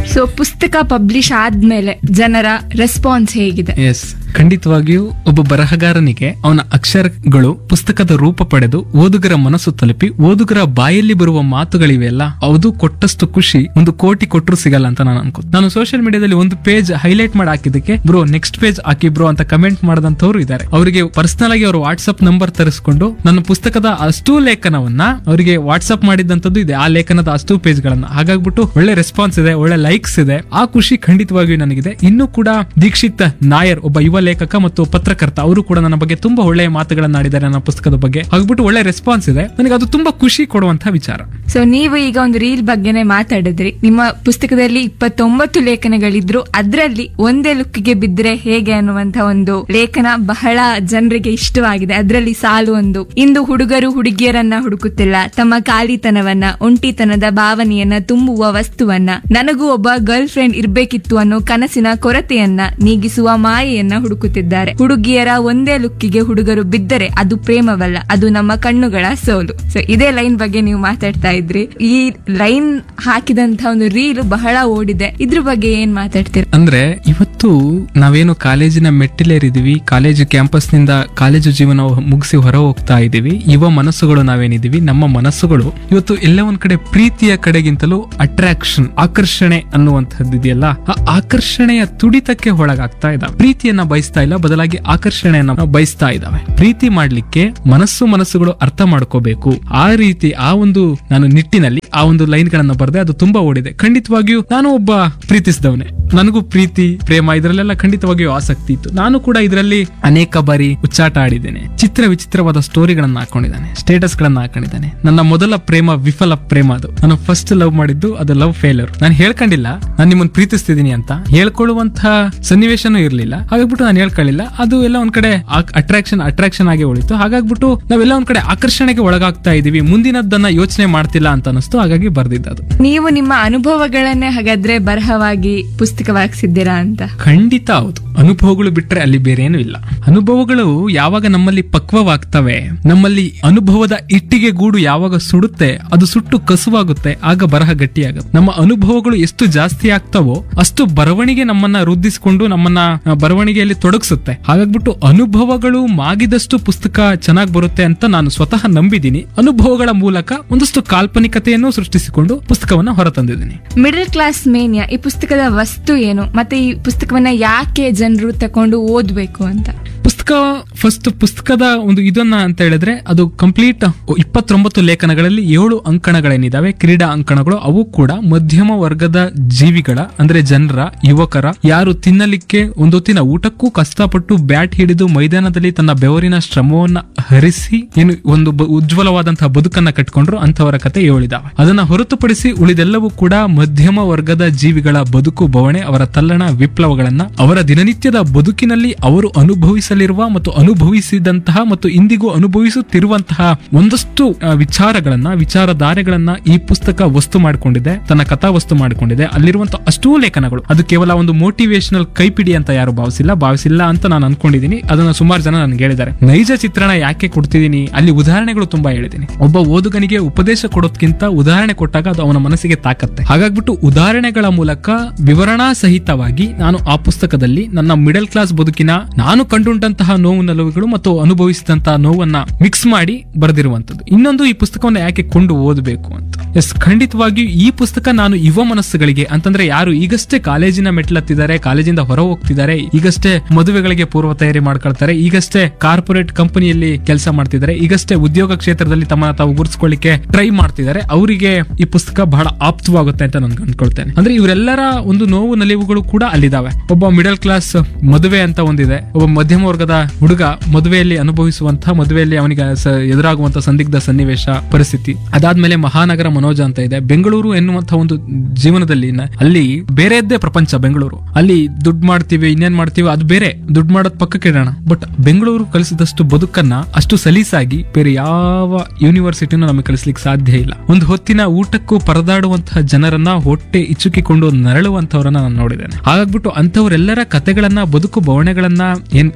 so ಪುಸ್ತಕ publish ಆದ್ಮೇಲೆ ಜನರ ರೆಸ್ಪಾನ್ಸ್ ಹೇಗಿದೆ ಎಸ್ ಖಂಡಿತವಾಗಿಯೂ ಒಬ್ಬ ಬರಹಗಾರನಿಗೆ ಅವನ ಅಕ್ಷರಗಳು ಪುಸ್ತಕದ ರೂಪ ಪಡೆದು ಓದುಗರ ಮನಸ್ಸು ತಲುಪಿ ಓದುಗರ ಬಾಯಲ್ಲಿ ಬರುವ ಮಾತುಗಳಿವೆಯಲ್ಲ ಅದು ಕೊಟ್ಟಷ್ಟು ಖುಷಿ ಒಂದು ಕೋಟಿ ಕೊಟ್ಟರು ಸಿಗಲ್ಲ ಅಂತ ನಾನು ಅನ್ಕೋ ನಾನು ಸೋಷಿಯಲ್ ಮೀಡಿಯಾದಲ್ಲಿ ಒಂದು ಪೇಜ್ ಹೈಲೈಟ್ ಮಾಡಿ ಹಾಕಿದ್ದಕ್ಕೆ ಬ್ರೋ ನೆಕ್ಸ್ಟ್ ಪೇಜ್ ಹಾಕಿ ಬ್ರೋ ಅಂತ ಕಮೆಂಟ್ ಮಾಡದಂತವ್ರು ಇದ್ದಾರೆ ಅವರಿಗೆ ಪರ್ಸನಲ್ ಆಗಿ ಅವ್ರ ವಾಟ್ಸ್ಆಪ್ ನಂಬರ್ ತರಿಸ್ಕೊಂಡು ನನ್ನ ಪುಸ್ತಕದ ಅಷ್ಟೂ ಲೇಖನವನ್ನ ಅವರಿಗೆ ವಾಟ್ಸ್ಆಪ್ ಮಾಡಿದಂತದ್ದು ಇದೆ ಆ ಲೇಖನದ ಅಷ್ಟೂ ಪೇಜ್ ಗಳನ್ನ ಹಾಗಾಗ್ಬಿಟ್ಟು ಒಳ್ಳೆ ರೆಸ್ಪಾನ್ಸ್ ಇದೆ ಒಳ್ಳೆ ಲೈಕ್ಸ್ ಇದೆ ಆ ಖುಷಿ ಖಂಡಿತವಾಗಿಯೂ ನನಗಿದೆ ಇನ್ನೂ ಕೂಡ ದೀಕ್ಷಿತ್ ನಾಯರ್ ಒಬ್ಬ ಯುವ ಲೇಖಕ ಮತ್ತು ಪತ್ರಕರ್ತ ಅವರು ಕೂಡ ನನ್ನ ಬಗ್ಗೆ ತುಂಬಾ ಒಳ್ಳೆಯ ಮಾತುಗಳನ್ನ ಆಡಿದ್ದಾರೆ ನನ್ನ ಪುಸ್ತಕದ ಬಗ್ಗೆ ಹಾಗ್ಬಿಟ್ಟು ಒಳ್ಳೆ ರೆಸ್ಪಾನ್ಸ್ ಇದೆ ನನಗೆ ಅದು ತುಂಬಾ ಖುಷಿ ಕೊಡುವಂತಹ ವಿಚಾರ ಸೊ ನೀವು ಈಗ ಒಂದು ರೀಲ್ ಬಗ್ಗೆನೇ ಮಾತಾಡಿದ್ರಿ ನಿಮ್ಮ ಪುಸ್ತಕದಲ್ಲಿ ಇಪ್ಪತ್ತೊಂಬತ್ತು ಲೇಖನಗಳಿದ್ರು ಅದರಲ್ಲಿ ಒಂದೇ ಲುಕ್ಕಿಗೆ ಬಿದ್ದರೆ ಹೇಗೆ ಅನ್ನುವಂತ ಒಂದು ಲೇಖನ ಬಹಳ ಜನರಿಗೆ ಇಷ್ಟವಾಗಿದೆ ಅದರಲ್ಲಿ ಸಾಲು ಒಂದು ಇಂದು ಹುಡುಗರು ಹುಡುಗಿಯರನ್ನ ಹುಡುಕುತ್ತಿಲ್ಲ ತಮ್ಮ ಖಾಲಿತನವನ್ನ ಒಂಟಿತನದ ಭಾವನೆಯನ್ನ ತುಂಬುವ ವಸ್ತುವನ್ನ ನನಗೂ ಒಬ್ಬ ಗರ್ಲ್ ಫ್ರೆಂಡ್ ಇರ್ಬೇಕಿತ್ತು ಅನ್ನೋ ಕನಸಿನ ಕೊರತೆಯನ್ನ ನೀಗಿಸುವ ಮಾಯೆಯನ್ನ ಹುಡುಕುತ್ತಿದ್ದಾರೆ ಹುಡುಗಿಯರ ಒಂದೇ ಲುಕ್ಕಿಗೆ ಹುಡುಗರು ಬಿದ್ದರೆ ಅದು ಪ್ರೇಮವಲ್ಲ ಅದು ನಮ್ಮ ಕಣ್ಣುಗಳ ಸೋಲು ಸೊ ಇದೇ ಲೈನ್ ಬಗ್ಗೆ ನೀವು ಮಾತಾಡ್ತಾ ಇದ್ರಿ ಈ ಲೈನ್ ಹಾಕಿದಂತ ಒಂದು ರೀಲ್ ಬಹಳ ಓಡಿದೆ ಇದ್ರ ಬಗ್ಗೆ ಏನ್ ಮಾತಾಡ್ತೀರಾ ಅಂದ್ರೆ ಇವತ್ತು ನಾವೇನು ಕಾಲೇಜಿನ ಮೆಟ್ಟಿಲೇರಿದೀವಿ ಕಾಲೇಜು ಕ್ಯಾಂಪಸ್ ನಿಂದ ಕಾಲೇಜು ಜೀವನ ಮುಗಿಸಿ ಹೊರ ಹೋಗ್ತಾ ಇದೀವಿ ಯುವ ಮನಸ್ಸುಗಳು ನಾವೇನಿದೀವಿ ನಮ್ಮ ಮನಸ್ಸುಗಳು ಇವತ್ತು ಎಲ್ಲ ಒಂದ್ ಕಡೆ ಪ್ರೀತಿಯ ಕಡೆಗಿಂತಲೂ ಅಟ್ರಾಕ್ಷನ್ ಆಕರ್ಷಣೆ ಅನ್ನುವಂಥದ್ದು ಇದೆಯಲ್ಲ ಆ ಆಕರ್ಷಣೆಯ ತುಡಿತಕ್ಕೆ ಒಳಗಾಗ್ತಾ ಇದಾವೆ ಪ್ರೀತಿಯನ್ನ ಬಯಸ್ತಾ ಇಲ್ಲ ಬದಲಾಗಿ ಆಕರ್ಷಣೆಯನ್ನ ಬಯಸ್ತಾ ಇದಾವೆ ಪ್ರೀತಿ ಮಾಡ್ಲಿಕ್ಕೆ ಮನಸ್ಸು ಮನಸ್ಸುಗಳು ಅರ್ಥ ಮಾಡ್ಕೋಬೇಕು ಆ ರೀತಿ ಆ ಒಂದು ನಾನು ನಿಟ್ಟಿನಲ್ಲಿ ಆ ಒಂದು ಲೈನ್ ಗಳನ್ನ ಬರೆದೆ ಅದು ತುಂಬಾ ಓಡಿದೆ ಖಂಡಿತವಾಗಿಯೂ ನಾನು ಒಬ್ಬ ಪ್ರೀತಿಸಿದವನೇ ನನಗೂ ಪ್ರೀತಿ ಪ್ರೇಮ ಇದರಲ್ಲೆಲ್ಲ ಖಂಡಿತವಾಗಿಯೂ ಆಸಕ್ತಿ ಇತ್ತು ನಾನು ಕೂಡ ಇದರಲ್ಲಿ ಅನೇಕ ಬಾರಿ ಉಚ್ಚಾಟ ಆಡಿದ್ದೇನೆ ಚಿತ್ರ ವಿಚಿತ್ರವಾದ ಸ್ಟೋರಿಗಳನ್ನ ಹಾಕೊಂಡಿದ್ದಾನೆ ಸ್ಟೇಟಸ್ ಗಳನ್ನ ಹಾಕೊಂಡಿದ್ದಾನೆ ನನ್ನ ಮೊದಲ ಪ್ರೇಮ ವಿಫಲ ಪ್ರೇಮ ಅದು ನಾನು ಫಸ್ಟ್ ಲವ್ ಮಾಡಿದ್ದು ಅದು ಲವ್ ಫೇಲರ್ ನಾನು ಹೇಳ್ಕೊಂಡಿಲ್ಲ ನಾನು ನಿಮ್ಮನ್ನ ಪ್ರೀತಿಸ್ತಿದ್ದೀನಿ ಅಂತ ಹೇಳ್ಕೊಳ್ಳುವಂತಹ ಸನ್ನಿವೇಶನೂ ಇರ್ಲಿಲ್ಲ ಹಾಗಾಗ್ಬಿಟ್ಟು ನಾನು ಹೇಳ್ಕೊಳ್ಳಿಲ್ಲ ಅದು ಎಲ್ಲ ಒಂದ್ ಕಡೆ ಅಟ್ರಾಕ್ಷನ್ ಅಟ್ರಾಕ್ಷನ್ ಆಗಿ ಉಳಿತು ಹಾಗಾಗ್ಬಿಟ್ಟು ನಾವೆಲ್ಲ ಒಂದ್ ಕಡೆ ಆಕರ್ಷಣೆಗೆ ಒಳಗಾಗ್ತಾ ಇದೀವಿ ಮುಂದಿನದನ್ನ ಯೋಚನೆ ಮಾಡ್ತಿಲ್ಲ ಅಂತ ಅನಿಸ್ತು ಹಾಗಾಗಿ ಬರ್ದಿದ್ದದು ನೀವು ನಿಮ್ಮ ಅನುಭವಗಳನ್ನೇ ಹಾಗಾದ್ರೆ ಬರಹವಾಗಿ ಪುಸ್ತಕವಾಗಿಸಿದ್ದೀರಾ ಅಂತ ಖಂಡಿತ ಹೌದು ಅನುಭವಗಳು ಬಿಟ್ರೆ ಅಲ್ಲಿ ಬೇರೆ ಏನೂ ಇಲ್ಲ ಅನುಭವಗಳು ಯಾವಾಗ ನಮ್ಮಲ್ಲಿ ಪಕ್ವವಾಗ್ತವೆ ನಮ್ಮಲ್ಲಿ ಅನುಭವದ ಇಟ್ಟಿಗೆ ಗೂಡು ಯಾವಾಗ ಸುಡುತ್ತೆ ಅದು ಸುಟ್ಟು ಕಸುವಾಗುತ್ತೆ ಆಗ ಬರಹ ಗಟ್ಟಿಯಾಗುತ್ತೆ ನಮ್ಮ ಅನುಭವಗಳು ಎಷ್ಟು ಜಾಸ್ತಿ ಆಗ್ತಾವೋ ಅಷ್ಟು ಬರವಣಿಗೆ ನಮ್ಮನ್ನ ವೃದ್ಧಿಸಿಕೊಂಡು ನಮ್ಮನ್ನ ಆ, ಬರವಣಿಗೆಯಲ್ಲಿ ತೊಡಗಿಸುತ್ತೆ ಹಾಗಾಗ್ಬಿಟ್ಟು ಅನುಭವಗಳು ಮಾಗಿದಷ್ಟು ಪುಸ್ತಕ ಚೆನ್ನಾಗಿ ಬರುತ್ತೆ ಅಂತ ನಾನು ಸ್ವತಃ ನಂಬಿದ್ದೀನಿ ಅನುಭವಗಳ ಮೂಲಕ ಒಂದಷ್ಟು ಕಾಲ್ಪನಿಕತೆಯನ್ನು ಸೃಷ್ಟಿಸಿಕೊಂಡು ಪುಸ್ತಕವನ್ನ ಹೊರತಂದಿದ್ದೀನಿ ಮಿಡಲ್ ಕ್ಲಾಸ್ ಮೇನಿಯಾ ಈ ಪುಸ್ತಕದ ವಸ್ತು ಏನು ಮತ್ತೆ ಈ ಪುಸ್ತಕವನ್ನ ಯಾಕೆ ಜನರು ತಕೊಂಡು ಓದ್ಬೇಕು ಅಂತ ಪುಸ್ತಕ ಫಸ್ಟ್ ಪುಸ್ತಕದ ಒಂದು ಇದನ್ನ ಅಂತ ಹೇಳಿದ್ರೆ ಅದು ಕಂಪ್ಲೀಟ್ ಇಪ್ಪತ್ತೊಂಬತ್ತು ಲೇಖನಗಳಲ್ಲಿ ಏಳು ಅಂಕಣಗಳೇನಿದಾವೆ ಕ್ರೀಡಾ ಅಂಕಣಗಳು ಅವು ಕೂಡ ಮಧ್ಯಮ ವರ್ಗದ ಜೀವಿಗಳ ಅಂದ್ರೆ ಜನರ ಯುವಕರ ಯಾರು ತಿನ್ನಲಿಕ್ಕೆ ಒಂದೊತ್ತಿನ ಊಟಕ್ಕೂ ಕಷ್ಟಪಟ್ಟು ಬ್ಯಾಟ್ ಹಿಡಿದು ಮೈದಾನದಲ್ಲಿ ತನ್ನ ಬೆವರಿನ ಶ್ರಮವನ್ನ ಹರಿಸಿ ಏನು ಒಂದು ಬ- ಉಜ್ವಲವಾದಂತಹ ಬದುಕನ್ನ ಕಟ್ಕೊಂಡ್ರು ಅಂತವರ ಕತೆ ಏಳಿದಾವೆ ಅದನ್ನ ಹೊರತುಪಡಿಸಿ ಉಳಿದೆಲ್ಲವೂ ಕೂಡ ಮಧ್ಯಮ ವರ್ಗದ ಜೀವಿಗಳ ಬದುಕು ಬವಣೆ ಅವರ ತಲ್ಲಣ ವಿಪ್ಲವಗಳನ್ನ ಅವರ ದಿನನಿತ್ಯದ ಬದುಕಿನಲ್ಲಿ ಅವರು ಅನುಭವಿಸಲಿರುವ ಮತ್ತು ಅನುಭವಿಸಿದಂತಹ ಮತ್ತು ಇಂದಿಗೂ ಅನುಭವಿಸುತ್ತಿರುವಂತಹ ಒಂದಷ್ಟು ಆ, ವಿಚಾರಗಳನ್ನ ವಿಚಾರಧಾರೆಗಳನ್ನ ಈ ಪುಸ್ತಕ ವಸ್ತು ಮಾಡಿಕೊಂಡಿದೆ ತನ್ನ ಕಥಾ ವಸ್ತು ಮಾಡಿಕೊಂಡಿದೆ ಅಲ್ಲಿರುವಂತಹ ಅಷ್ಟೂ ಲೇಖನಗಳು ಅದು ಕೇವಲ ಒಂದು ಮೋಟಿವೇಶನಲ್ ಕೈಪಿಡಿ ಅಂತ ಯಾರು ಭಾವಿಸಿಲ್ಲ ಭಾವಿಸಿಲ್ಲ ಅಂತ ನಾನು ಅನ್ಕೊಂಡಿದ್ದೀನಿ ಅದನ್ನ ಸುಮಾರು ಜನ ನನ್ಗೆ ಹೇಳಿದ್ದಾರೆ ನೈಜ ಚಿತ್ರಣ ಯಾಕೆ ಕೊಡ್ತಿದ್ದೀನಿ ಅಲ್ಲಿ ಉದಾಹರಣೆಗಳು ತುಂಬಾ ಹೇಳಿದ್ದೀನಿ ಒಬ್ಬ ಓದುಗನಿಗೆ ಉಪದೇಶ ಕೊಡೋದ್ಕಿಂತ ಉದಾಹರಣೆ ಕೊಟ್ಟಾಗ ಅದು ಅವನ ಮನಸ್ಸಿಗೆ ತಾಕತ್ತೆ ಹಾಗಾಗ್ಬಿಟ್ಟು ಉದಾಹರಣೆಗಳ ಮೂಲಕ ವಿವರಣಾ ಸಹಿತವಾಗಿ ನಾನು ಆ ಪುಸ್ತಕದಲ್ಲಿ ನನ್ನ ಮಿಡಲ್ ಕ್ಲಾಸ್ ಬದುಕಿನ ನಾನು ಕಂಡುಂಟಂತಹ ನೋವು ನಲುವುಗಳು ಮತ್ತು ಅನುಭವಿಸಿದಂತಹ ನೋವನ್ನ ಮಿಕ್ಸ್ ಮಾಡಿ ಬರೆದಿರುವಂತದ್ದು ಇನ್ನೊಂದು ಈ ಪುಸ್ತಕವನ್ನ ಯಾಕೆ ಕೊಂಡು ಓದಬೇಕು ಅಂತ ಎಸ್ ಖಂಡಿತವಾಗಿಯೂ ಈ ಪುಸ್ತಕ ನಾನು ಯುವ ಮನಸ್ಸುಗಳಿಗೆ ಅಂತಂದ್ರೆ ಯಾರು ಈಗಷ್ಟೇ ಕಾಲೇಜಿನ ಮೆಟ್ಲತ್ತಿದ್ದಾರೆ ಕಾಲೇಜಿಂದ ಹೊರ ಹೋಗ್ತಿದ್ದಾರೆ ಈಗಷ್ಟೇ ಮದುವೆಗಳಿಗೆ ಪೂರ್ವ ತಯಾರಿ ಮಾಡ್ಕೊಳ್ತಾರೆ ಈಗಷ್ಟೇ ಕಾರ್ಪೊರೇಟ್ ಕಂಪನಿಯಲ್ಲಿ ಕೆಲಸ ಮಾಡ್ತಿದ್ದಾರೆ ಈಗಷ್ಟೇ ಉದ್ಯೋಗ ಕ್ಷೇತ್ರದಲ್ಲಿ ತಮ್ಮನ್ನ ತಾವು ಗುರುತಿಸ್ಕೊಳ್ಳಿಕ್ಕೆ ಟ್ರೈ ಮಾಡ್ತಿದ್ದಾರೆ ಅವರಿಗೆ ಈ ಪುಸ್ತಕ ಬಹಳ ಆಪ್ತವಾಗುತ್ತೆ ಅಂತ ನಾನು ಅನ್ಕೊಳ್ತೇನೆ ಅಂದ್ರೆ ಇವರೆಲ್ಲರ ಒಂದು ನೋವು ನಲಿವುಗಳು ಕೂಡ ಅಲ್ಲಿದ್ದಾವೆ ಒಬ್ಬ ಮಿಡಲ್ ಕ್ಲಾಸ್ ಮದುವೆ ಅಂತ ಒಂದಿದೆ ಒಬ್ಬ ಮಧ್ಯಮ ವರ್ಗದ ಹುಡುಗ ಮದುವೆಯಲ್ಲಿ ಅನುಭವಿಸುವಂತಹ ಮದುವೆಯಲ್ಲಿ ಅವನಿಗೆ ಸ- ಎದುರಾಗುವಂತಹ ಸಂದಿಗ್ಧ ಸನ್ನಿವೇಶ ಪರಿಸ್ಥಿತಿ ಅದಾದ್ಮೇಲೆ ಮಹಾನಗರ ಮನೋಜ ಅಂತ ಇದೆ ಬೆಂಗಳೂರು ಎನ್ನುವಂತಹ ಒಂದು ಜೀವನದಲ್ಲಿ ನ- ಅಲ್ಲಿ ಬೇರೆದ್ದೇ ಪ್ರಪಂಚ ಬೆಂಗಳೂರು ಅಲ್ಲಿ ದುಡ್ಡು ಮಾಡ್ತೀವಿ ಇನ್ನೇನ್ ಮಾಡ್ತೀವಿ ಅದು ಬೇರೆ ದುಡ್ಡು ಮಾಡೋದ್ ಪಕ್ಕಕ್ಕೆ ಇಡೋಣ ಬಟ್ ಬೆಂಗಳೂರು ಕಲಿಸಿದಷ್ಟು ಬದುಕನ್ನ ಅಷ್ಟು ಸಲೀಸಾಗಿ ಬೇರೆ ಯಾವ ಯೂನಿವರ್ಸಿಟಿನೂ ನಮಗೆ ಕಲಿಸ್ಲಿಕ್ಕೆ ಸಾಧ್ಯ ಇಲ್ಲ ಒಂದು ಹೊತ್ತಿನ ಊಟಕ್ಕೂ ಪರದಾಡುವಂತಹ ಜನರನ್ನ ಹೊಟ್ಟೆ ಇಚ್ಚುಕಿಕೊಂಡು ನರಳುವಂತವರನ್ನ ನಾನು ನೋಡಿದ್ದೇನೆ ಹಾಗಾಗ್ಬಿಟ್ಟು ಅಂತವರೆಲ್ಲರ ಕತೆಗಳನ್ನ ಬದುಕು ಬವಣೆಗಳನ್ನ ಏನ್ ಹೊಂದಿದೆ ಈ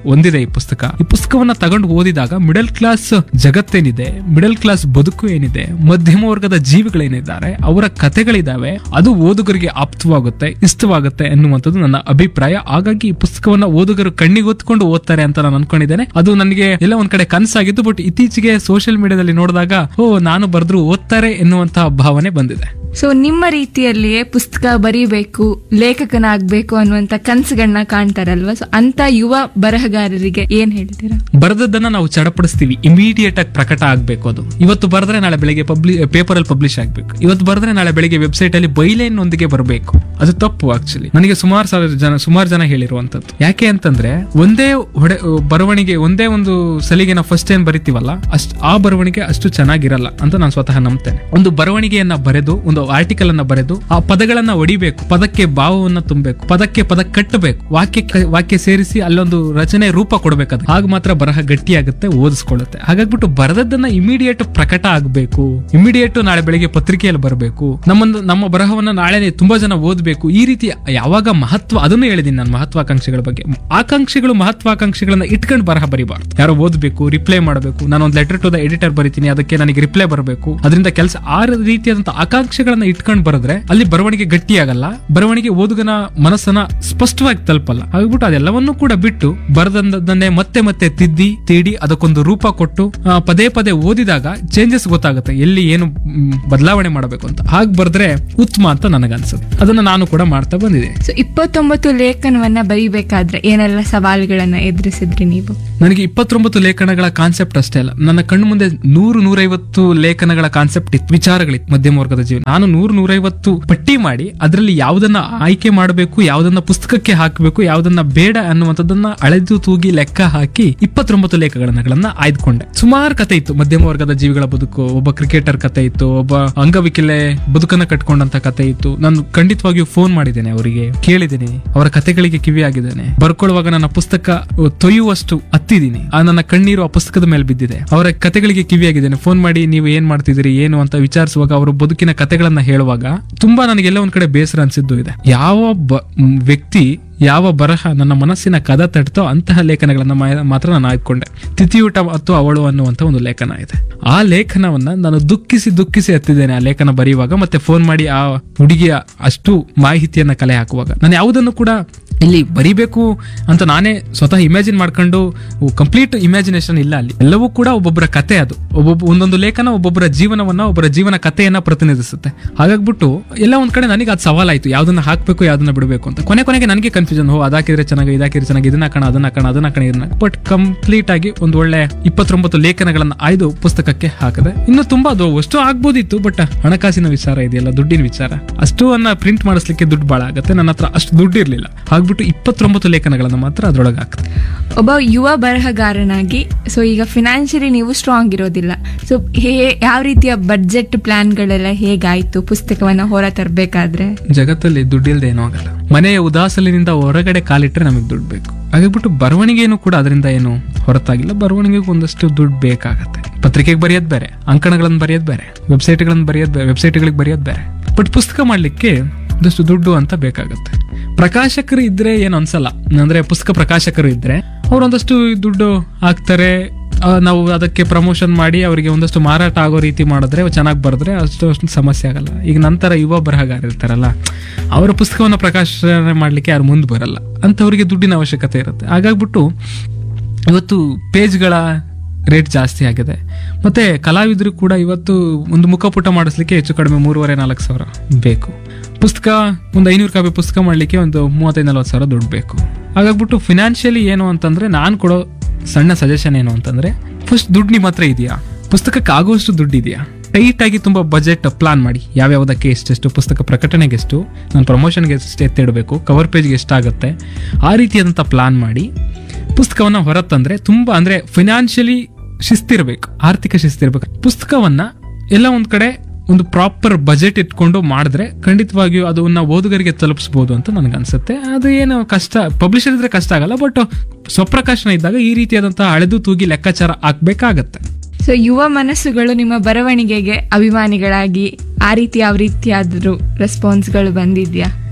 ಈ ಪುಸ್ತಕ ಈ ಪುಸ್ತಕವನ್ನ ತಗೊಂಡು ಓದಿದಾಗ ಮಿಡಲ್ ಕ್ಲಾಸ್ ಜಗತ್ತೇನಿದೆ ಮಿಡಲ್ ಕ್ಲಾಸ್ ಬದುಕು ಏನಿದೆ ಮಧ್ಯಮ ವರ್ಗದ ಜೀವಿಗಳೇನಿದ್ದಾರೆ ಅವರ ಕಥೆಗಳಿದಾವೆ ಅದು ಓದುಗರಿಗೆ ಆಪ್ತವಾಗುತ್ತೆ ಇಷ್ಟವಾಗುತ್ತೆ ಎನ್ನುವಂಥದ್ದು ನನ್ನ ಅಭಿಪ್ರಾಯ ಹಾಗಾಗಿ ಈ ಪುಸ್ತಕವನ್ನ ಓದುಗರು ಕಣ್ಣಿಗೆ ಹೊತ್ಕೊಂಡು ಓದ್ತಾರೆ ಅಂತ ನಾನು ಅನ್ಕೊಂಡಿದ್ದೇನೆ ಅದು ನನಗೆ ಎಲ್ಲ ಒಂದ್ ಕಡೆ ಕನಸಾಗಿದ್ದು ಬಟ್ ಇತ್ತೀಚೆಗೆ ಸೋಷಿಯಲ್ ಮೀಡಿಯಾದಲ್ಲಿ ನೋಡಿದಾಗ ಓ ನಾನು ಬರೆದ್ರು ಓದ್ತಾರೆ ಎನ್ನುವಂತಹ ಭಾವನೆ ಬಂದಿದೆ ಸೊ ನಿಮ್ಮ ರೀತಿಯಲ್ಲಿಯೇ ಪುಸ್ತಕ ಬರೀಬೇಕು ಲೇಖಕನಾಗ್ಬೇಕು ಅನ್ನುವಂತ ಕನಸುಗಳನ್ನ ಕಾಣ್ತಾರಲ್ವಾ ಸೊ ಅಂತ ಯುವ ಬರಹಗಾರರಿಗೆ ಏನ್ ಹೇಳ್ತೀರಾ ಬರೆದದ್ದನ್ನ ನಾವು ಚಡಪಡಿಸ್ತೀವಿ ಇಮಿಡಿಯೇಟ್ ಆಗಿ ಪ್ರಕಟ ಆಗ್ಬೇಕು ಅದು ಇವತ್ತು ಬರೆದ್ರೆ ನಾಳೆ ಬೆಳಿಗ್ಗೆ ಪಬ್ಲಿ ಪೇಪರ್ ಅಲ್ಲಿ ಪಬ್ಲಿಷ್ ಆಗ್ಬೇಕು ಇವತ್ತು ಬರೆದ್ರೆ ನಾಳೆ ಬೆಳಿಗ್ಗೆ ವೆಬ್ಸೈಟ್ ಅಲ್ಲಿ ಬೈಲೈನ್ ಒಂದಿಗೆ ಬರಬೇಕು ಅದು ತಪ್ಪು ಆಕ್ಚುಲಿ ನನಗೆ ಸುಮಾರು ಸಾವಿರ ಜನ ಸುಮಾರು ಜನ ಹೇಳಿರುವಂತದ್ದು ಯಾಕೆ ಅಂತಂದ್ರೆ ಒಂದೇ ಹೊಡೆ ಬರವಣಿಗೆ ಒಂದೇ ಒಂದು ಸಲಿಗೆ ನಾವು ಫಸ್ಟ್ ಏನ್ ಬರಿತೀವಲ್ಲ ಅಷ್ಟ್ ಆ ಬರವಣಿಗೆ ಅಷ್ಟು ಚೆನ್ನಾಗಿರಲ್ಲ ಅಂತ ನಾನು ಸ್ವತಃ ನಂಬ್ತೇನೆ ಒಂದು ಬರವಣಿಗೆಯನ್ನ ಬರೆದು ಒಂದು ಆರ್ಟಿಕಲ್ ಅನ್ನ ಬರೆದು ಆ ಪದಗಳನ್ನ ಹೊಡಿಬೇಕು ಪದಕ್ಕೆ ಭಾವವನ್ನ ತುಂಬಬೇಕು ಪದಕ್ಕೆ ಪದ ಕಟ್ಟಬೇಕು ವಾಕ್ಯ ವಾಕ್ಯ ಸೇರಿಸಿ ಅಲ್ಲೊಂದು ರಚನೆ ರೂಪ ಕೊಡ್ಬೇಕು ಅದು ಆಗ ಮಾತ್ರ ಬರಹ ಗಟ್ಟಿಯಾಗುತ್ತೆ ಓದಿಸ್ಕೊಳ್ಳುತ್ತೆ ಹಾಗಾಗ್ಬಿಟ್ಟು ಬರೆದದ್ದನ್ನ ಇಮಿಡಿಯೇಟ್ ಪ್ರಕಟ ಆಗಬೇಕು ಇಮಿಡಿಯೇಟ್ ನಾಳೆ ಬೆಳಿಗ್ಗೆ ಪತ್ರಿಕೆಯಲ್ಲಿ ಬರಬೇಕು ನಮ್ಮೊಂದು ನಮ್ಮ ಬರಹವನ್ನ ನಾಳೆ ತುಂಬಾ ಜನ ಓದಬೇಕು ಈ ರೀತಿ ಯಾವಾಗ ಮಹತ್ವ ಅದನ್ನು ಹೇಳಿದೀನಿ ನಾನು ಮಹತ್ವಾಕಾಂಕ್ಷೆಗಳ ಬಗ್ಗೆ ಆಕಾಂಕ್ಷೆಗಳು ಮಹತ್ವಾಕಾಂಕ್ಷೆಗಳನ್ನ ಇಟ್ಕೊಂಡು ಬರಹ ಬರಿಬಾರ್ದು ಯಾರೋ ಓದಬೇಕು ರಿಪ್ಲೈ ಮಾಡಬೇಕು ನಾನು ಒಂದು ಲೆಟರ್ ಟು ದ ಎಡಿಟರ್ ಬರಿತೀನಿ ಅದಕ್ಕೆ ನನಗೆ ರಿಪ್ಲೈ ಬರಬೇಕು ಅದರಿಂದ ಕೆಲಸ ಆ ರೀತಿಯಾದಂತಹ ಆಕಾಂಕ್ಷೆಗಳನ್ನ ಇಟ್ಕೊಂಡು ಬರೆದ್ರೆ ಅಲ್ಲಿ ಬರವಣಿಗೆ ಗಟ್ಟಿಯಾಗಲ್ಲ ಬರವಣಿಗೆ ಓದುಗನ ಮನಸ್ಸನ್ನ ಸ್ಪಷ್ಟವಾಗಿ ತಲುಪಲ್ಲ ಹಾಗ್ಬಿಟ್ಟು ಅದೆಲ್ಲವನ್ನೂ ಕೂಡ ಬಿಟ್ಟು ಬರೆದನ್ನೇ ಮತ್ತೆ ಮತ್ತೆ ತಿದ್ದಿ ತೀಡಿ ಅದಕ್ಕೊಂದು ರೂಪ ಕೊಟ್ಟು ಆ, ಪದೇ ಪದೇ ಓದಿದಾಗ ಚೇಂಜಸ್ ಗೊತ್ತಾಗುತ್ತೆ ಎಲ್ಲಿ ಏನು ಮ್, ಬದಲಾವಣೆ ಮಾಡಬೇಕು ಅಂತ ಹಾಗೆ ಬರೆದ್ರೆ ಉತ್ತಮ ಅಂತ ನನಗನ್ಸುತ್ತೆ ಅದನ್ನ ನಾನು ಕೂಡ ಮಾಡ್ತಾ ಬಂದಿದೆ ಸೊ ಇಪ್ಪತ್ತೊಂಬತ್ತು ಲೇಖನವನ್ನ ಬರೀಬೇಕಾದ್ರೆ ಏನೆಲ್ಲ ಸವಾಲುಗಳನ್ನ ಎದುರಿಸಿದ್ರಿ ನೀವು ನನಗೆ ಇಪ್ಪತ್ತೊಂಬತ್ತು ಲೇಖನಗಳ ಕಾನ್ಸೆಪ್ಟ್ ಅಷ್ಟೇ ಅಲ್ಲ ನನ್ನ ಕಣ್ಣು ಮುಂದೆ ನೂರು ನೂರೈವತ್ತು ಲೇಖನಗಳ ಕಾನ್ಸೆಪ್ಟ್ ಇತ್ತು ವಿಚಾರಗಳಿತ್ತು ಮಧ್ಯಮ ವರ್ಗದ ಜೀವನ ನಾನು ನೂರು ನೂರೈವತ್ತು ಪಟ್ಟಿ ಮಾಡಿ ಅದರಲ್ಲಿ ಯಾವುದನ್ನ ಆಯ್ಕೆ ಮಾಡಬೇಕು ಯಾವುದನ್ನ ಪುಸ್ತಕಕ್ಕೆ ಹಾಕಬೇಕು ಯಾವುದನ್ನ ಬೇಡ ಅನ್ನುವಂಥದ್ದನ್ನ ಅಳೆದು ತೂಗಿ ಲೆಕ್ಕ ಹಾಕಿ ಇಪ್ಪತ್ತೊಂಬತ್ತು ಲೇಖನಗಳನ್ನ ಆಯ್ದುಕೊಂಡೆ ಸುಮಾರು ಕತೆ ಇತ್ತು ಮಧ್ಯಮ ವರ್ಗದ ಜೀವಿಗಳ ಬದುಕು ಒಬ್ಬ ಕ್ರಿಕೆಟರ್ ಕತೆ ಇತ್ತು ಒಬ್ಬ ಅಂಗವಿಕಲೆ ಬದುಕನ್ನ ಕಟ್ಕೊಂಡಂತ ಕತೆ ಇತ್ತು ನಾನು ಖಂಡಿತವಾಗಿಯೂ ಫೋನ್ ಮಾಡಿದ್ದೇನೆ ಅವರಿಗೆ ಕೇಳಿದ್ದೇನೆ ಅವರ ಕತೆಗಳಿಗೆ ಕಿವಿಯಾಗಿದ್ದೇನೆ ಬರ್ಕೊಳ್ಳುವಾಗ ನನ್ನ ಪುಸ್ತಕ ತೊಯ್ಯುವಷ್ಟು ಹತ್ತಿದ್ದೀನಿ ಆ ನನ್ನ ಕಣ್ಣೀರು ಆ ಪುಸ್ತಕದ ಮೇಲೆ ಬಿದ್ದಿದೆ ಅವರ ಕತೆಗಳಿಗೆ ಕಿವಿಯಾಗಿದ್ದೇನೆ ಫೋನ್ ಮಾಡಿ ನೀವು ಏನ್ ಮಾಡ್ತಿದ್ದೀರಿ ಏನು ಅಂತ ವಿಚಾರಿಸುವಾಗ ಅವರು ಬದುಕಿನ ಕತೆಗಳನ್ನ ಹೇಳುವಾಗ ತುಂಬಾ ನನಗೆಲ್ಲ ಒಂದ್ ಕಡೆ ಬೇಸರ ಅನ್ಸಿದ್ದು ಇದೆ ಯಾವ ಬ- ಮ್, ವ್ಯಕ್ತಿ ಯಾವ ಬರಹ ನನ್ನ ಮನಸ್ಸಿನ ಕದ ತಟ್ತೋ ಅಂತಹ ಲೇಖನಗಳನ್ನ ಮಾ- ಮಾತ್ರ ನಾನು ಆಯ್ದುಕೊಂಡೆ ತಿಥಿಯೂಟ ಮತ್ತು ಅವಳು ಅನ್ನುವಂತ ಒಂದು ಲೇಖನ ಇದೆ ಆ ಲೇಖನವನ್ನ ನಾನು ದುಃಖಿಸಿ ದುಃಖಿಸಿ ಹತ್ತಿದ್ದೇನೆ ಆ ಲೇಖನ ಬರೆಯುವಾಗ ಮತ್ತೆ ಫೋನ್ ಮಾಡಿ ಆ ಹುಡುಗಿಯ ಅಷ್ಟು ಮಾಹಿತಿಯನ್ನ ಕಲೆ ಹಾಕುವಾಗ ನಾನು ಯಾವುದನ್ನು ಕೂಡ ಇಲ್ಲಿ ಬರಿಬೇಕು ಅಂತ ನಾನೇ ಸ್ವತಃ ಇಮ್ಯಾಜಿನ್ ಮಾಡ್ಕೊಂಡು ಕಂಪ್ಲೀಟ್ ಇಮ್ಯಾಜಿನೇಷನ್ ಇಲ್ಲ ಅಲ್ಲಿ ಎಲ್ಲವೂ ಕೂಡ ಒಬ್ಬೊಬ್ಬರ ಕತೆ ಅದು ಒಬ್ಬೊಬ್ಬ ಒಂದೊಂದು ಲೇಖನ ಒಬ್ಬೊಬ್ಬರ ಜೀವನವನ್ನ ಒಬ್ಬರ ಜೀವನ ಕಥೆಯನ್ನ ಪ್ರತಿನಿಧಿಸುತ್ತೆ ಹಾಗಾಗ್ಬಿಟ್ಟು ಎಲ್ಲ ಒಂದ್ ಕಡೆ ನನಗೆ ಅದು ಸವಾಲಾಯ್ತು ಯಾವ್ದನ್ನ ಹಾಕ್ಬೇಕು ಯಾವ್ದನ್ನ ಬಿಡಬೇಕು ಅಂತ ಕೊನೆ ಕೊನೆಗೆ ನನಗೆ ಕನ್ಫ್ಯೂಷನ್ ಹೋ ಅದಾಕಿದ್ರೆ ಚೆನ್ನಾಗಿ ಇದಾಕಿದ್ರೆ ಚೆನ್ನಾಗಿ ಇದನ್ನ ಹಾಕೋಣ ಅದನ್ನ ಹಾಕೋಣ ಅದನ್ನ ಹಾಕೋಣ ಇದನ್ನ ಬಟ್ ಕಂಪ್ಲೀಟ್ ಆಗಿ ಒಂದು ಒಳ್ಳೆ ಇಪ್ಪತ್ತೊಂಬತ್ತು ಲೇಖನಗಳನ್ನ ಆಯ್ದು ಪುಸ್ತಕಕ್ಕೆ ಹಾಕಿದೆ ಇನ್ನು ತುಂಬಾ ಅದು ಅಷ್ಟು ಆಗ್ಬೋದಿತ್ತು ಬಟ್ ಹಣಕಾಸಿನ ವಿಚಾರ ಇದೆಯಲ್ಲ ದುಡ್ಡಿನ ವಿಚಾರ ಅಷ್ಟು ಅನ್ನ ಪ್ರಿಂಟ್ ಮಾಡಿಸ್ಲಿಕ್ಕೆ ದುಡ್ಡು ಬಾಳ ಆಗುತ್ತೆ ನನ್ನ ಹತ್ರ ಅಷ್ಟು ದುಡ್ಡು ಇರ್ಲಿಲ್ಲ ಹಾಗ್ಬಿಟ್ಟು ಇಪ್ಪತ್ತೊಂಬತ್ತು ಲೇಖನಗಳನ್ನ ಮಾತ್ರ ಅದ್ರೊಳಗೆ ಹಾಕ್ತೆ ಒಬ್ಬ ಯುವ ಬರಹಗಾರನಾಗಿ ಸೊ ಈಗ ಫಿನಾನ್ಷಿಯಲಿ ನೀವು ಸ್ಟ್ರಾಂಗ್ ಇರೋದಿಲ್ಲ ಸೊ ಹೇ ಯಾವ ರೀತಿಯ ಬಡ್ಜೆಟ್ ಪ್ಲಾನ್ಗಳೆಲ್ಲ ಹೇಗಾಯ್ತು ಪುಸ್ತಕವನ್ನ ಹೊರ ತರಬೇಕಾದ್ರೆ ಜಗತ್ತಲ್ಲಿ ದುಡ್ಡಿಲ್ದೆ ಏನೂ ಆಗಲ್ಲ ಮನೆಯ ಉದಾಸಲಿನಿಂದ ಹೊರಗಡೆ ಕಾಲಿಟ್ರೆ ನಮಗೆ ದುಡ್ಡು ಬೇಕು ಹಾಗಾಗ್ಬಿಟ್ಟು ಬರವಣಿಗೆನೂ ಕೂಡ ಅದರಿಂದ ಏನು ಹೊರತಾಗಿಲ್ಲ ಬರವಣಿಗೆಗೆ ಒಂದಷ್ಟು ದುಡ್ಡು ಬೇಕಾಗತ್ತೆ ಪತ್ರಿಕೆಗೆ ಬರೆಯೋದು ಬೇರೆ ಅಂಕಣಗಳನ್ನು ಬರೆಯೋದು ಬೇರೆ ವೆಬ್ಸೈಟ್ಗಳನ್ನು ಬರೆಯೋದು ಬೇರೆ ವೆಬ್ಸೈಟ್ಗಳಿಗೆ ಬರೆಯೋದು ಬೇರೆ ಬಟ್ ಪುಸ್ತಕ ಮಾಡಲಿಕ್ಕೆ ಒಂದಷ್ಟು ದುಡ್ಡು ಅಂತ ಬೇಕಾಗುತ್ತೆ ಪ್ರಕಾಶಕರು ಇದ್ರೆ ಏನು ಅನ್ಸಲ್ಲ ಅಂದ್ರೆ ಪುಸ್ತಕ ಪ್ರಕಾಶಕರು ಇದ್ರೆ ಅವ್ರು ಒಂದಷ್ಟು ದುಡ್ಡು ಹಾಕ್ತಾರೆ ಆ, ನಾವು ಅದಕ್ಕೆ ಪ್ರಮೋಷನ್ ಮಾಡಿ ಅವರಿಗೆ ಒಂದಷ್ಟು ಮಾರಾಟ ಆಗೋ ರೀತಿ ಮಾಡಿದ್ರೆ ಚೆನ್ನಾಗಿ ಬರೆದ್ರೆ ಅಷ್ಟು ಅಷ್ಟು ಸಮಸ್ಯೆ ಆಗಲ್ಲ ಈಗ ನಂತರ ಯುವ ಬರಹಗಾರ ಇರ್ತಾರಲ್ಲ ಅವರ ಪುಸ್ತಕವನ್ನು ಪ್ರಕಾಶನ ಮಾಡಲಿಕ್ಕೆ ಯಾರು ಮುಂದೆ ಬರಲ್ಲ ಅಂಥವ್ರಿಗೆ ದುಡ್ಡಿನ ಅವಶ್ಯಕತೆ ಇರುತ್ತೆ ಹಾಗಾಗ್ಬಿಟ್ಟು ಇವತ್ತು ಪೇಜ್ಗಳ ರೇಟ್ ಜಾಸ್ತಿ ಆಗಿದೆ ಮತ್ತೆ ಕಲಾವಿದರು ಕೂಡ ಇವತ್ತು ಒಂದು ಮುಖಪುಟ ಮಾಡಿಸ್ಲಿಕ್ಕೆ ಹೆಚ್ಚು ಕಡಿಮೆ ಮೂರುವರೆ ನಾಲ್ಕು ಸಾವಿರ ಬೇಕು ಪುಸ್ತಕ ಒಂದು ಐನೂರು ಕಾಪಿ ಪುಸ್ತಕ ಮಾಡಲಿಕ್ಕೆ ಒಂದು ಮೂವತ್ತೈದು ನಲ್ವತ್ತು ಸಾವಿರ ದುಡ್ಡು ಬೇಕು ಹಾಗಾಗ್ಬಿಟ್ಟು ಫಿನಾನ್ಷಿಯಲಿ ಏನು ಅಂತಂದ್ರೆ ನಾನು ಕೊಡೋ ಸಣ್ಣ ಸಜೆಷನ್ ಏನು ಅಂತಂದ್ರೆ ಫಸ್ಟ್ ದುಡ್ಡು ನಿಮ್ಮ ಹತ್ರ ಇದೆಯಾ ಪುಸ್ತಕಕ್ಕೆ ಆಗುವಷ್ಟು ದುಡ್ಡು ಇದೆಯಾ ಟೈಟ್ ಆಗಿ ತುಂಬಾ ಬಜೆಟ್ ಪ್ಲಾನ್ ಮಾಡಿ ಯಾವ್ಯಾವುದಕ್ಕೆ ಎಷ್ಟೆಷ್ಟು ಪುಸ್ತಕ ಪ್ರಕಟಣೆಗೆ ಎಷ್ಟು ನಾನು ಪ್ರಮೋಷನ್ಗೆ ಎಷ್ಟು ಎತ್ತಿಡಬೇಕು ಕವರ್ ಪೇಜ್ಗೆ ಎಷ್ಟಾಗುತ್ತೆ ಆ ರೀತಿಯಾದಂಥ ಪ್ಲಾನ್ ಮಾಡಿ ಪುಸ್ತಕವನ್ನ ಹೊರತಂದ್ರೆ ತುಂಬಾ ಅಂದ್ರೆ ಫಿನಾನ್ಷಿಯಲಿ ಶಿಸ್ತಿರ್ಬೇಕು ಆರ್ಥಿಕ ಶಿಸ್ತಿರ್ಬೇಕು ಪುಸ್ತಕವನ್ನ ಎಲ್ಲ ಒಂದ್ ಕಡೆ ಒಂದು ಪ್ರಾಪರ್ ಬಜೆಟ್ ಇಟ್ಕೊಂಡು ಮಾಡಿದ್ರೆ ಖಂಡಿತವಾಗಿಯೂ ಅದನ್ನ ಓದುಗರಿಗೆ ತಲುಪಿಸಬಹುದು ಅಂತ ನನಗನ್ಸುತ್ತೆ ಅದು ಏನು ಕಷ್ಟ ಪಬ್ಲಿಷರ್ ಇದ್ರೆ ಕಷ್ಟ ಆಗಲ್ಲ ಬಟ್ ಸ್ವಪ್ರಕಾಶನ ಇದ್ದಾಗ ಈ ರೀತಿಯಾದಂತಹ ಅಳೆದು ತೂಗಿ ಲೆಕ್ಕಾಚಾರ ಹಾಕ್ಬೇಕಾಗತ್ತೆ ಸೊ ಯುವ ಮನಸ್ಸುಗಳು ನಿಮ್ಮ ಬರವಣಿಗೆಗೆ ಅಭಿಮಾನಿಗಳಾಗಿ ಆ ರೀತಿ ಯಾವ ರೀತಿಯಾದ್ರೂ ರೆಸ್ಪಾನ್ಸ್ಗಳು ಬಂದಿದ್ಯಾ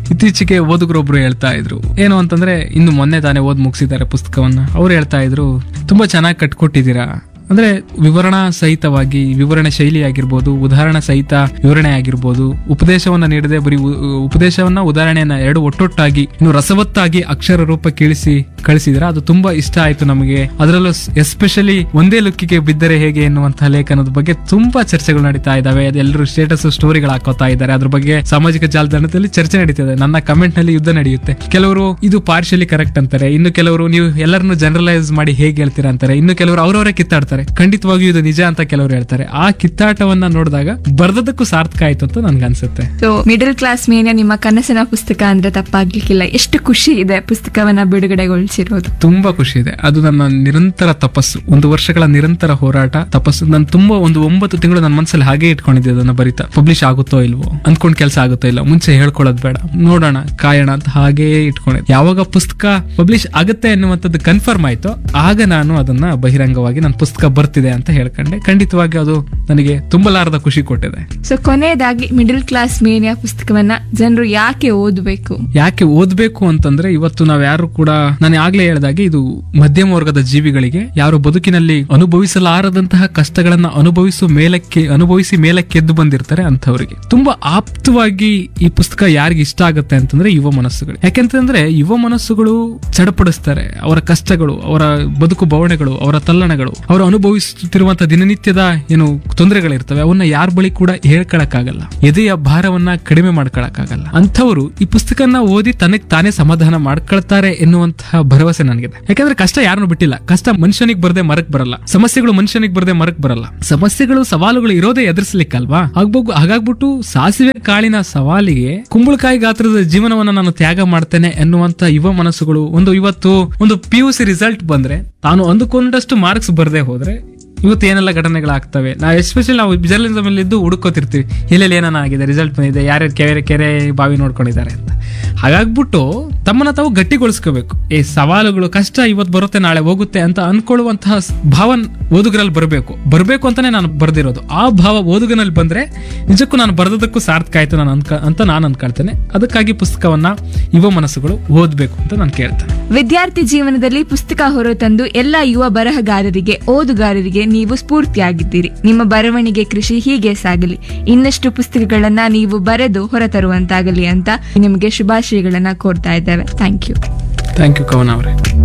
ಇತ್ತೀಚೆಗೆ ಓದುಗರೊಬ್ರು ಹೇಳ್ತಾ ಇದ್ರು ಏನು ಅಂತಂದ್ರೆ ಇನ್ನು ಮೊನ್ನೆ ತಾನೇ ಓದ್ ಮುಗಿಸಿದ್ದಾರೆ ಪುಸ್ತಕವನ್ನ ಅವ್ರು ಹೇಳ್ತಾ ಇದ್ರು ತುಂಬಾ ಚೆನ್ನಾಗಿ ಕಟ್ಕೊಟ್ಟಿದ್ದೀರಾ ಅಂದ್ರೆ ವಿವರಣಾ ಸಹಿತವಾಗಿ ವಿವರಣೆ ಶೈಲಿ ಆಗಿರ್ಬೋದು ಉದಾಹರಣೆ ಸಹಿತ ವಿವರಣೆ ಆಗಿರ್ಬೋದು ಉಪದೇಶವನ್ನ ನೀಡದೆ ಬರೀ ಉ- ಉಪದೇಶವನ್ನ ಉದಾಹರಣೆಯನ್ನ ಎರಡು ಒಟ್ಟೊಟ್ಟಾಗಿ ಇನ್ನು ರಸವತ್ತಾಗಿ ಅಕ್ಷರ ರೂಪ ಕೀಳಿಸಿ ಕಳಿಸಿದ್ರ ಅದು ತುಂಬಾ ಇಷ್ಟ ಆಯ್ತು ನಮಗೆ ಅದರಲ್ಲೂ ಎಸ್ಪೆಷಲಿ ಒಂದೇ ಲುಕ್ಕಿಗೆ ಬಿದ್ದರೆ ಹೇಗೆ ಎನ್ನುವಂತಹ ಲೇಖನದ ಬಗ್ಗೆ ತುಂಬಾ ಚರ್ಚೆಗಳು ನಡೀತಾ ಇದಾವೆ ಅದೆಲ್ಲರೂ ಸ್ಟೇಟಸ್ ಸ್ಟೋರಿಗಳು ಹಾಕೋತಾ ಇದ್ದಾರೆ ಅದ್ರ ಬಗ್ಗೆ ಸಾಮಾಜಿಕ ಜಾಲತಾಣದಲ್ಲಿ ಚರ್ಚೆ ನಡೀತಿದೆ ನನ್ನ ಕಮೆಂಟ್ ನಲ್ಲಿ ಯುದ್ಧ ನಡೆಯುತ್ತೆ ಕೆಲವರು ಇದು ಪಾರ್ಶಿಯಲಿ ಕರೆಕ್ಟ್ ಅಂತಾರೆ ಇನ್ನು ಕೆಲವರು ನೀವು ಎಲ್ಲರನ್ನು ಜನರಲೈಸ್ ಮಾಡಿ ಹೇಗೆ ಹೇಳ್ತೀರಾ ಅಂತಾರೆ ಇನ್ನು ಕೆಲವರು ಅವರವರೇ ಕಿತ್ತಾಡ್ತಾರೆ ಖಂಡಿತವಾಗಿಯೂ ಇದು ನಿಜ ಅಂತ ಕೆಲವರು ಹೇಳ್ತಾರೆ ಆ ಕಿತ್ತಾಟವನ್ನ ನೋಡಿದಾಗ ಬರ್ದದಕ್ಕೂ ಸಾರ್ಥಕ ಆಯ್ತು ಅಂತ ನನ್ಗೆ ಅನ್ಸುತ್ತೆ ಸೊ ಮಿಡಲ್ ಕ್ಲಾಸ್ ಮೇನಿಯ ನಿಮ್ಮ ಕನಸಿನ ಪುಸ್ತಕ ಅಂದ್ರೆ ತಪ್ಪಾಗ್ಲಿಕ್ಕಿಲ್ಲ ಎಷ್ಟು ಖುಷಿ ಇದೆ ಪುಸ್ತಕವನ್ನ ಬಿಡುಗಡೆಗೊಳಿಸಿರೋದು ತುಂಬಾ ಖುಷಿ ಇದೆ ಅದು ನನ್ನ ನಿರಂತರ ತಪಸ್ಸು ಒಂದು ವರ್ಷಗಳ ನಿರಂತರ ಹೋರಾಟ ತಪಸ್ಸು ನಾನು ತುಂಬಾ ಒಂದು ಒಂಬತ್ತು ತಿಂಗಳು ನನ್ನ ಮನಸ್ಸಲ್ಲಿ ಹಾಗೆ ಇಟ್ಕೊಂಡಿದ್ದೆ ಅದನ್ನ ಬರಿತಾ ಪಬ್ಲಿಷ್ ಆಗುತ್ತೋ ಇಲ್ವೋ ಅನ್ಕೊಂಡ್ ಕೆಲಸ ಆಗುತ್ತೋ ಇಲ್ಲ ಮುಂಚೆ ಹೇಳ್ಕೊಳ್ಳೋದು ಬೇಡ ನೋಡೋಣ ಕಾಯೋಣ ಅಂತ ಹಾಗೇ ಇಟ್ಕೊಂಡಿದ್ದೆ ಯಾವಾಗ ಪುಸ್ತಕ ಪಬ್ಲಿಷ್ ಆಗುತ್ತೆ ಅನ್ನುವಂಥದ್ದು ಕನ್ಫರ್ಮ್ ಆಯ್ತು ಆಗ ನಾನು ಅದನ್ನ ಬಹಿರಂಗವಾಗಿ ನನ್ನ ಪುಸ್ತಕ ಬರ್ತಿದೆ ಅಂತ ಹೇಳ್ಕೊಂಡೆ ಖಂಡಿತವಾಗಿ ಅದು ನನಗೆ ತುಂಬಲಾರದ ಖುಷಿ ಕೊಟ್ಟಿದೆ ಸೊ ಕೊನೆಯದಾಗಿ ಮಿಡಲ್ ಕ್ಲಾಸ್ ಮೇನಿಯ ಪುಸ್ತಕವನ್ನ ಜನರು ಯಾಕೆ ಓದಬೇಕು ಯಾಕೆ ಓದ್ಬೇಕು ಅಂತಂದ್ರೆ ಇವತ್ತು ನಾವ್ ಯಾರು ಕೂಡ ನಾನು ಆಗ್ಲೇ ಹೇಳ್ದಾಗೆ ಇದು ಮಧ್ಯಮ ವರ್ಗದ ಜೀವಿಗಳಿಗೆ ಯಾರು ಬದುಕಿನಲ್ಲಿ ಅನುಭವಿಸಲಾರದಂತಹ ಕಷ್ಟಗಳನ್ನ ಅನುಭವಿಸುವ ಮೇಲಕ್ಕೆ ಅನುಭವಿಸಿ ಮೇಲಕ್ಕೆ ಎದ್ದು ಬಂದಿರ್ತಾರೆ ಅಂಥವ್ರಿಗೆ ತುಂಬಾ ಆಪ್ತವಾಗಿ ಈ ಪುಸ್ತಕ ಯಾರಿಗೆ ಇಷ್ಟ ಆಗುತ್ತೆ ಅಂತಂದ್ರೆ ಯುವ ಮನಸ್ಸುಗಳು ಯಾಕೆಂತಂದ್ರೆ ಯುವ ಮನಸ್ಸುಗಳು ಚಡಪಡಿಸ್ತಾರೆ ಅವರ ಕಷ್ಟಗಳು ಅವರ ಬದುಕು ಬವಣೆಗಳು ಅವರ ತಲ್ಲಣಗಳು ಅವರು ಅನುಭವಿಸುತ್ತಿರುವಂತಹ ದಿನನಿತ್ಯದ ಏನು ತೊಂದರೆಗಳಿರ್ತವೆ ಅವನ್ನ ಯಾರ ಬಳಿ ಕೂಡ ಹೇಳ್ಕೊಳಕ್ಕಾಗಲ್ಲ ಎದೆಯ ಭಾರವನ್ನ ಕಡಿಮೆ ಮಾಡ್ಕೊಳಕ್ಕಾಗಲ್ಲ ಅಂಥವರು ಈ ಪುಸ್ತಕನ ಓದಿ ತನಗ್ ತಾನೇ ಸಮಾಧಾನ ಮಾಡ್ಕೊಳ್ತಾರೆ ಎನ್ನುವಂತಹ ಭರವಸೆ ನನಗಿದೆ ಯಾಕಂದ್ರೆ ಕಷ್ಟ ಯಾರನ್ನು ಬಿಟ್ಟಿಲ್ಲ ಕಷ್ಟ ಮನುಷ್ಯನಿಗೆ ಬರದೆ ಮರಕ್ ಬರಲ್ಲ ಸಮಸ್ಯೆಗಳು ಮನುಷ್ಯನಿಗೆ ಬರದೆ ಮರಕ್ ಬರಲ್ಲ ಸಮಸ್ಯೆಗಳು ಸವಾಲುಗಳು ಇರೋದೇ ಎದುರಿಸ್ಲಿಕ್ಕಲ್ವಾ ಆಗ್ಬೇಕು ಹಾಗಾಗ್ಬಿಟ್ಟು ಸಾಸಿವೆ ಕಾಳಿನ ಸವಾಲಿಗೆ ಕುಂಬಳಕಾಯಿ ಗಾತ್ರದ ಜೀವನವನ್ನ ನಾನು ತ್ಯಾಗ ಮಾಡ್ತೇನೆ ಎನ್ನುವಂತ ಯುವ ಮನಸ್ಸುಗಳು ಒಂದು ಇವತ್ತು ಒಂದು ಪಿ ಯು ಸಿ ರಿಸಲ್ಟ್ ಬಂದ್ರೆ ತಾನು ಅಂದುಕೊಂಡಷ್ಟು ಮಾರ್ಕ್ಸ್ ಬರದೆ ಹೋದ್ರೆ ಇವತ್ತು ಏನೆಲ್ಲ ಘಟನೆಗಳಾಗ್ತವೆ ನಾವು ಎಸ್ಪೆಷಲಿ ನಾವು ಜರ್ನಲಿಸಮ್ ಅಲ್ಲಿ ಇದ್ದು ಹುಡುಕೋತಿರ್ತೀವಿ ಎಲ್ಲೆಲ್ಲಿ ಏನಾನ ಆಗಿದೆ ರಿಸಲ್ಟ್ ಬಂದಿದೆ ಯಾರ್ಯಾರು ಕೆರೆ ಕೆರೆ ಬಾವಿ ನೋಡ್ಕೊಂಡಿದ್ದಾರೆ ಅಂತ ಹಾಗಾಗ್ಬಿಟ್ಟು ತಮ್ಮನ್ನ ತಾವು ಗಟ್ಟಿಗೊಳಿಸ್ಕೋಬೇಕು ಈ ಸವಾಲುಗಳು ಕಷ್ಟ ಇವತ್ತು ಬರುತ್ತೆ ನಾಳೆ ಹೋಗುತ್ತೆ ಅಂತ ಅನ್ಕೊಳ್ಳುವಂತಹ ಸ್- ಭಾವ ಓದುಗರಲ್ಲಿ ಬರಬೇಕು ಬರಬೇಕು ಅಂತಾನೆ ನಾನು ಬರ್ದಿರೋದು ಆ ಭಾವ ಓದುಗನಲ್ಲಿ ಬಂದ್ರೆ ನಿಜಕ್ಕೂ ನಾನು ಬರ್ದದಕ್ಕೂ ಸಾರ್ಥಕ ಆಯ್ತು ನಾನು ಅನ್ಕ ಅಂತ ನಾನು ಅನ್ಕೊಳ್ತೇನೆ ಅದಕ್ಕಾಗಿ ಪುಸ್ತಕವನ್ನ ಯುವ ಮನಸ್ಸುಗಳು ಓದ್ಬೇಕು ಅಂತ ನಾನು ಕೇಳ್ತೇನೆ ವಿದ್ಯಾರ್ಥಿ ಜೀವನದಲ್ಲಿ ಪುಸ್ತಕ ಹೊರತಂದು ಎಲ್ಲ ಯುವ ಬರಹಗಾರರಿಗೆ ಓದುಗಾರರಿಗೆ ನೀವು ಸ್ಫೂರ್ತಿಯಾಗಿದ್ದೀರಿ ನಿಮ್ಮ ಬರವಣಿಗೆ ಕೃಷಿ ಹೀಗೆ ಸಾಗಲಿ ಇನ್ನಷ್ಟು ಪುಸ್ತಕಗಳನ್ನ ನೀವು ಬರೆದು ಹೊರತರುವಂತಾಗಲಿ ಅಂತ ನಿಮಗೆ ಶುಭಾಶಯಗಳನ್ನ ಕೋರ್ತಾ ಇದ್ದೇವೆ ಥ್ಯಾಂಕ್ ಯು ಥ್ಯಾಂಕ್ ಯು ಕವನ ಅವರೇ